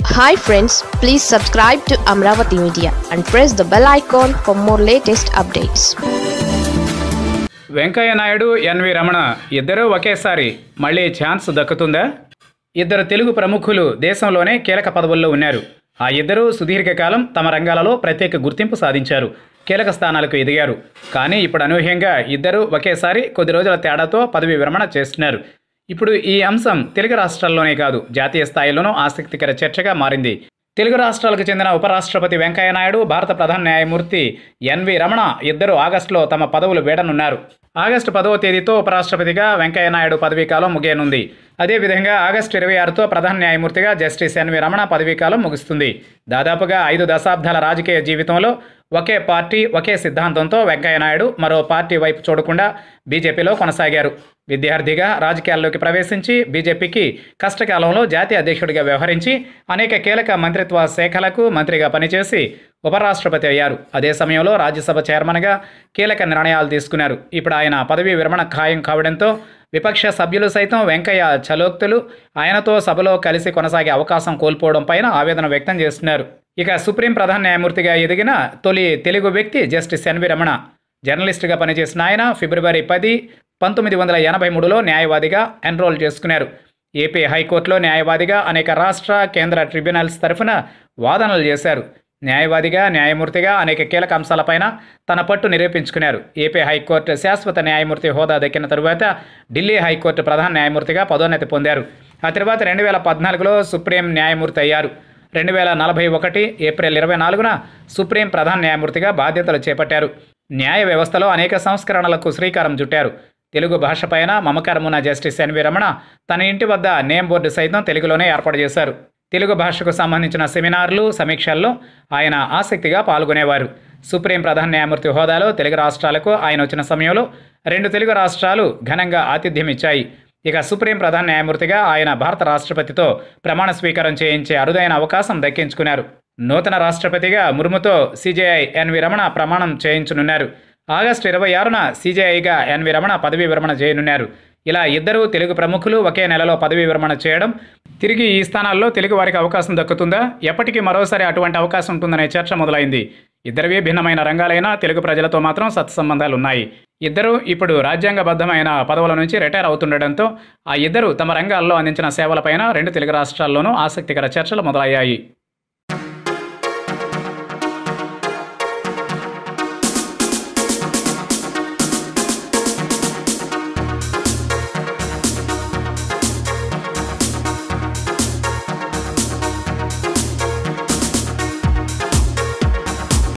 hi friends please subscribe to Amaravati media and press the bell icon for more latest updates Venkaiah Naidu N V Ramana ఇద్దరూ ఒకేసారి మళ్ళీ chance దక్కుతుందా ఇద్దరు తెలుగు ప్రముఖులు దేశంలోనే కీలక పదవుల్లో ఉన్నారు ఆ ఇద్దరూ సుదీర్ఘకాలం తమ రంగాలలో ప్రత్యేక గుర్తింపు సాధించారు కీలక స్థానాలకు ఎదిగారు కానీ ఇప్పుడు అనూహ్యంగా ఇద్దరూ ఒకేసారి కొద్ది రోజుల తేడాతో పదవి విరమణ చేస్తున్నారు ఇప్పుడు ఈ అంశం తెలుగు రాష్ట్రాల్లోనే కాదు జాతీయ స్థాయిలోనూ ఆసక్తికర చర్చగా మారింది తెలుగు రాష్ట్రాలకు చెందిన ఉపరాష్ట్రపతి వెంకయ్య నాయుడు భారత ప్రధాన న్యాయమూర్తి ఎన్వి రమణ ఇద్దరు ఆగస్టులో తమ పదవులు వీడనున్నారు ఆగస్టు పదవ తేదీతో ఉపరాష్ట్రపతిగా వెంకయ్య నాయుడు పదవీకాలం ముగియనుంది అదేవిధంగా ఆగస్టు ఇరవై ఆరుతో ప్రధాన న్యాయమూర్తిగా జస్టిస్ ఎన్వి రమణ పదవీకాలం ముగుస్తుంది దాదాపుగా ఐదు దశాబ్దాల రాజకీయ జీవితంలో ఒకే పార్టీ ఒకే సిద్ధాంతంతో వెంకయ్య నాయుడు మరో పార్టీ వైపు చూడకుండా బీజేపీలో కొనసాగారు విద్యార్థిగా రాజకీయాల్లోకి ప్రవేశించి బీజేపీకి కష్టకాలంలో జాతీయ అధ్యక్షుడిగా వ్యవహరించి అనేక కీలక మంత్రిత్వ శాఖలకు మంత్రిగా పనిచేసి ఉపరాష్ట్రపతి అయ్యారు అదే సమయంలో రాజ్యసభ చైర్మన్గా కీలక నిర్ణయాలు తీసుకున్నారు ఇప్పుడు ఆయన పదవీ విరమణ ఖాయం కావడంతో విపక్ష సభ్యులు సైతం వెంకయ్య చలోక్తులు ఆయనతో సభలో కలిసి కొనసాగే అవకాశం కోల్పోవడం పైన ఆవేదన వ్యక్తం చేస్తున్నారు ఇక సుప్రీం ప్రధాన న్యాయమూర్తిగా ఎదిగిన తొలి తెలుగు వ్యక్తి జస్టిస్ ఎన్వి రమణ జర్నలిస్టుగా పనిచేసిన ఆయన ఫిబ్రవరి పది పంతొమ్మిది వందల ఎనభై మూడులో న్యాయవాదిగా ఎన్రోల్ చేసుకున్నారు ఏపీ హైకోర్టులో న్యాయవాదిగా అనేక రాష్ట్ర కేంద్ర ట్రిబ్యునల్స్ తరఫున వాదనలు చేశారు న్యాయవాదిగా న్యాయమూర్తిగా అనేక కీలక అంశాలపైన తన పట్టు నిరూపించుకున్నారు ఏపీ హైకోర్టు శాశ్వత న్యాయమూర్తి హోదా దక్కిన తరువాత ఢిల్లీ హైకోర్టు ప్రధాన న్యాయమూర్తిగా పదోన్నతి పొందారు ఆ తర్వాత రెండు వేల పద్నాలుగులో సుప్రీం న్యాయమూర్తి అయ్యారు రెండు వేల నలభై ఒకటి ఏప్రిల్ ఇరవై నాలుగున సుప్రీం ప్రధాన న్యాయమూర్తిగా బాధ్యతలు చేపట్టారు న్యాయ వ్యవస్థలో అనేక సంస్కరణలకు శ్రీకారం చుట్టారు తెలుగు భాషపైన మమకారమున్న జస్టిస్ ఎన్వి రమణ తన ఇంటి వద్ద నేమ్ బోర్డు సైతం తెలుగులోనే ఏర్పాటు చేశారు తెలుగు భాషకు సంబంధించిన సెమినార్లు సమీక్షల్లో ఆయన ఆసక్తిగా పాల్గొనేవారు సుప్రీం ప్రధాన న్యాయమూర్తి హోదాలో తెలుగు రాష్ట్రాలకు ఆయన వచ్చిన సమయంలో రెండు తెలుగు రాష్ట్రాలు ఘనంగా ఆతిథ్యం ఇచ్చాయి ఇక సుప్రీం ప్రధాన న్యాయమూర్తిగా ఆయన భారత రాష్ట్రపతితో ప్రమాణ స్వీకారం చేయించే అరుదైన అవకాశం దక్కించుకున్నారు నూతన రాష్ట్రపతిగా ముర్ముతో సిజేఐ ఎన్వి రమణ ప్రమాణం చేయించనున్నారు ఆగస్టు ఇరవై ఆరున సీజేఐగా ఎన్వి రమణ పదవీ విరమణ చేయనున్నారు ఇలా ఇద్దరు తెలుగు ప్రముఖులు ఒకే నెలలో పదవీ విరమణ చేయడం తిరిగి ఈ స్థానాల్లో తెలుగు వారికి అవకాశం దక్కుతుందా ఎప్పటికీ మరోసారి అటువంటి అవకాశం ఉంటుందనే చర్చ మొదలైంది ఇద్దరివి భిన్నమైన రంగాలైనా తెలుగు ప్రజలతో మాత్రం సత్సంబంధాలు ఉన్నాయి ఇద్దరు ఇప్పుడు రాజ్యాంగబద్ధమైన పదవుల నుంచి రిటైర్ అవుతుండటంతో ఆ ఇద్దరు తమ రంగాల్లో అందించిన సేవలపైన రెండు తెలుగు రాష్ట్రాల్లోనూ ఆసక్తికర చర్చలు మొదలయ్యాయి